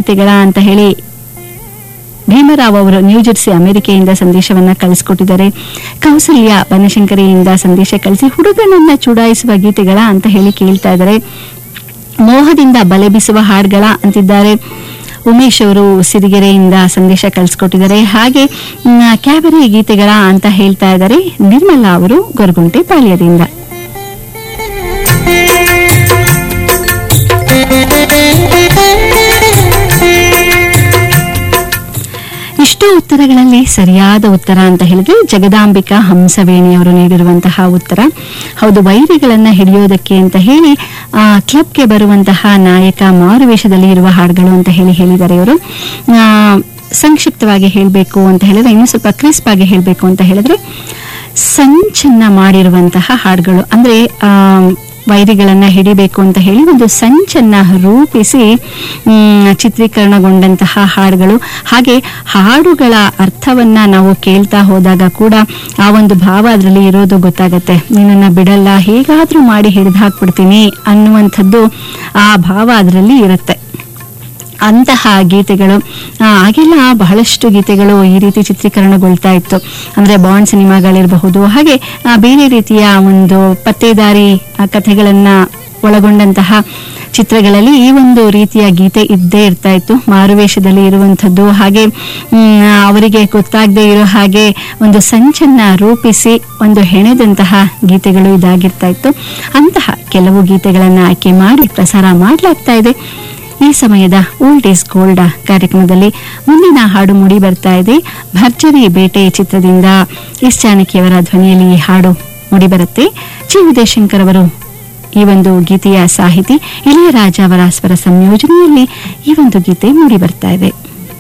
ಗೀತೆಗಳ ಅಂತ ಹೇಳಿ ಭೀಮರಾವ್ ಅವರು ನ್ಯೂಜೆರ್ಸಿ ಅಮೆರಿಕೆಯಿಂದ ಸಂದೇಶವನ್ನ ಕಳಿಸ್ಕೊಟ್ಟಿದ್ದಾರೆ ಕೌಸಲ್ಯ ಬನಶಂಕರಿಯಿಂದ ಸಂದೇಶ ಕಳಿಸಿ ಹುಡುಗನನ್ನ ಚುಡಾಯಿಸುವ ಗೀತೆಗಳ ಅಂತ ಹೇಳಿ ಕೇಳ್ತಾ ಇದ್ದಾರೆ ಮೋಹದಿಂದ ಬಲೆ ಬೀಸುವ ಹಾಡುಗಳ ಅಂತಿದ್ದಾರೆ ಉಮೇಶ್ ಅವರು ಸಿರಿಗೆರೆಯಿಂದ ಸಂದೇಶ ಕಳಿಸ್ಕೊಟ್ಟಿದ್ದಾರೆ ಹಾಗೆ ಮ್, ಕ್ಯಾಬರೆ ಗೀತೆಗಳ ಅಂತ ಹೇಳ್ತಾ ಇದ್ದಾರೆ ನಿರ್ಮಲಾ ಅವರು ಗೊರಗುಂಟೆ ಪಾಳ್ಯದಿಂದ ಇಷ್ಟು ಉತ್ತರಗಳಲ್ಲಿ ಸರಿಯಾದ ಉತ್ತರ ಅಂತ ಹೇಳಿದ್ರೆ ಜಗದಾಂಬಿಕಾ ಹಂಸವೇಣಿ ಅವರು ನೀಡಿರುವಂತಹ ಉತ್ತರ ಹೌದು ವೈರಿಗಳನ್ನ ಹಿಡಿಯೋದಕ್ಕೆ ಅಂತ ಹೇಳಿ ಆ, ಕ್ಲಬ್ಗೆ ಬರುವಂತಹ ನಾಯಕ ಮಾರುವೇಷದಲ್ಲಿ ಇರುವ ಹಾಡುಗಳು ಅಂತ ಹೇಳಿ ಹೇಳಿದ್ದಾರೆ ಇವರು ಆ, ಸಂಕ್ಷಿಪ್ತವಾಗಿ ಹೇಳಬೇಕು ಅಂತ ಹೇಳಿದ್ರೆ ಇನ್ನು ಸ್ವಲ್ಪ ಕ್ರಿಸ್ಪ್ ಆಗಿ ಹೇಳಬೇಕು ಅಂತ ಹೇಳಿದ್ರೆ ಸಂಚನ್ನ ಮಾಡಿರುವಂತಹ ಹಾಡುಗಳು ಅಂದ್ರೆ ಆ, ವೈರಿಗಳನ್ನ ಹಿಡಿಬೇಕು ಅಂತ ಹೇಳಿ ಒಂದು ಸಂಚನ್ನ ರೂಪಿಸಿ ಮ್, ಚಿತ್ರೀಕರಣಗೊಂಡಂತಹ ಹಾಡುಗಳು ಹಾಗೆ ಹಾಡುಗಳ ಅರ್ಥವನ್ನ ನಾವು ಕೇಳ್ತಾ ಹೋದಾಗ ಕೂಡ ಆ ಒಂದು ಭಾವ ಅದರಲ್ಲಿ ಇರೋದು ಗೊತ್ತಾಗತ್ತೆ ನಿನ್ನನ್ನ ಬಿಡಲ್ಲ ಹೇಗಾದ್ರೂ ಮಾಡಿ ಹಿಡಿದು ಹಾಕ್ಬಿಡ್ತೀನಿ ಅನ್ನುವಂಥದ್ದು ಆ ಭಾವ ಅದರಲ್ಲಿ ಇರುತ್ತೆ ಅಂತಹ ಗೀತೆಗಳು ಆ, ಆಗೆಲ್ಲ ಬಹಳಷ್ಟು ಗೀತೆಗಳು ಈ ರೀತಿ ಚಿತ್ರೀಕರಣಗೊಳ್ತಾ ಇತ್ತು ಅಂದ್ರೆ ಬಾಂಡ್ ಸಿನಿಮಾಗಳಿರಬಹುದು ಹಾಗೆ ಆ, ಬೇರೆ ರೀತಿಯ ಒಂದು ಪತ್ತೇದಾರಿ ಆ, ಕಥೆಗಳನ್ನ ಒಳಗೊಂಡಂತಹ ಚಿತ್ರಗಳಲ್ಲಿ ಈ ಒಂದು ರೀತಿಯ ಗೀತೆ ಇದ್ದೇ ಇರ್ತಾ ಇತ್ತು ಮಾರುವೇಷದಲ್ಲಿ ಇರುವಂಥದ್ದು ಹಾಗೆ ಮ್, ಅವರಿಗೆ ಗೊತ್ತಾಗದೇ ಇರೋ ಹಾಗೆ ಒಂದು ಸಂಚನ್ನ ರೂಪಿಸಿ ಒಂದು ಹೆಣೆದಂತಹ ಗೀತೆಗಳು ಇದಾಗಿರ್ತಾ ಇತ್ತು ಅಂತಹ ಕೆಲವು ಗೀತೆಗಳನ್ನ ಆಯ್ಕೆ ಮಾಡಿ ಪ್ರಸಾರ ಮಾಡಲಾಗ್ತಾ ಇದೆ ಈ ಸಮಯದ ಓಲ್ಡ್ ಈಸ್ ಗೋಲ್ಡ್ ಕಾರ್ಯಕ್ರಮದಲ್ಲಿ ಮುಂದಿನ ಹಾಡು ಮೂಡಿ ಬರ್ತಾ ಇದೆ ಭರ್ಜರಿ ಬೇಟೆ ಚಿತ್ರದಿಂದ ಎಸ್ ಜಾನಕಿಯವರ ಧ್ವನಿಯಲ್ಲಿ ಈ ಹಾಡು ಮೂಡಿ ಬರುತ್ತೆ ಜಿ ಉದಯಶಂಕರ್ ಅವರು ಈ ಒಂದು ಗೀತೆಯ ಸಾಹಿತಿ ಇಳೆಯರಾಜ ಅವರ ಸ್ವರ ಸಂಯೋಜನೆಯಲ್ಲಿ ಈ ಒಂದು ಗೀತೆ ಮೂಡಿ ಬರ್ತಾ ಇದೆ